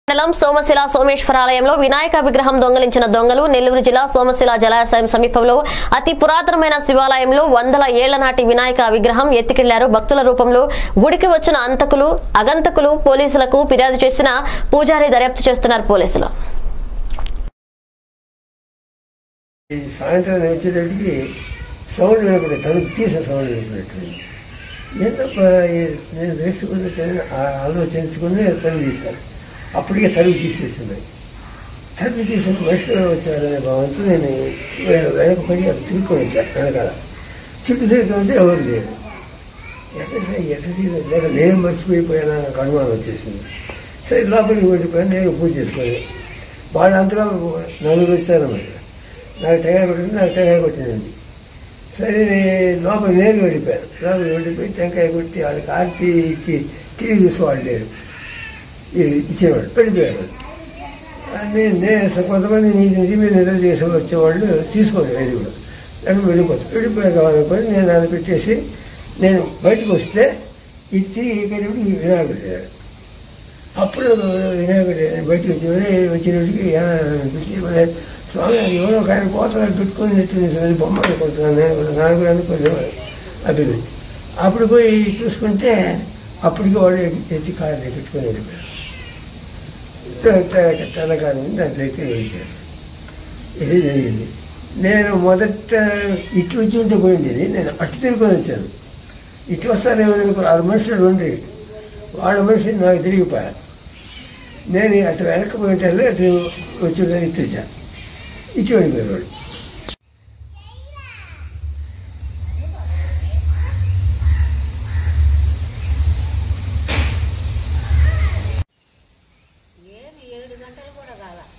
మండలం సోమశిల సోమేశ్వరాలయంలో వినాయక విగ్రహం దొంగలించిన దొంగలు నెల్లూరు జిల్లా సోమశిల జలాశయం సమీపంలో అతి పురాతనమైన శివాలయంలో వందల ఏళ్ల నాటి వినాయక విగ్రహం ఎత్తికెళ్లారు భక్తుల రూపంలో గుడికి వచ్చిన అంతకులు అగంతకులు పోలీసులకు ఫిర్యాదు చేసిన పూజారి దర్యాప్తు చేస్తున్నారు పోలీసులు ఈ సాయంత్రం వచ్చేటప్పటికి సౌండ్ వినపడే తలుపు తీసిన సౌండ్ వినపడేట్టు ఏంటప్ప నేను వేసుకుని ఆలోచించుకుని తలుపు తీశాను అప్పటికే తలుపు తీసేసింది తలుపు తీసిన మనుషులు వచ్చారనే భావంతో నేను వె- వెనక పడి అటు తిరుక్కొని వచ్చాను వెనకాల చుట్టూ తిరుగుతూ వస్తే ఎవరు లేరు ఎక్కడ ఎక్కడ తీరు- లేక నేను మర్చిపోయిపోయానా నాకు అనుమానం వచ్చేసింది సరే లోపలికి వెళ్ళిపోయాను నేను పూజ చేసుకొని వాళ్ళ అంతలో నలుగురు వచ్చారన్నమాట నాకు టెంకాయ కొట్టింది నాకు టెంకాయ కొట్టిందండి సరే నేను లోపల నేను వెళ్ళిపోయాను లోపలికి వెళ్ళిపోయి టెంకాయ కొట్టి వాళ్ళకి ఆర్తి ఇచ్చి తిరిగి చూసేవాళ్ళు లేరు ఈ- ఇచ్చేవాళ్ళు వెళ్ళిపోయారు ఆ నేను నేను అసలు కొంతమంది నీ ఇంటి మీద నిద్ర చేసి వచ్చేవాళ్ళు తీసుకోలేదు వెళ్ళి కూడా నన్ను వెళ్ళిపోతాను వెళ్ళిపోయాక వాళ్ళ పని నేను అది పెట్టేసి నేను బయటకు వస్తే ఇటు తిరిగి వెళ్ళేటప్పుడు ఈ వినాయకుడు లేడు. అప్పుడు వినాయకుడు బయటకు వచ్చి "ఒరే, వచ్చినప్పటికి ఏమన్నా అనిపించి, "ఒరే, స్వామి అది ఎవరో ఒక ఆయన కోతలు పెట్టుకొని నెట్టింది సార్ బొమ్మ అనుకుంటున్నాను నేను కూడా నాకు కూడా అనుకోలేదు అభివృద్ధి అప్పుడు పోయి చూసుకుంటే అప్పటికి వాళ్ళు ఎత్తి కారు పెట్టుకొని వెళ్ళిపోయారు తెల్లకాలం దాంట్లో ఎక్కి వెళ్ళిపోయారు ఇది జరిగింది నేను మొదట ఇటు వచ్చి ఉంటే పోయింది నేను అటు తిరుగుకొని వచ్చాను ఇటు వస్తానేమో అనుకో ఆరు మనుషులు ఉండి వాళ్ళ మనిషి నాకు తిరిగిపోయారు నేను అటు వెనక్కిపోయితే అటు వచ్చి ఉండేది ఇటు వచ్చాను ఇటు వెళ్ళిపోయారు వాళ్ళు ఏమి ఏడు గంటలు కూడా కాల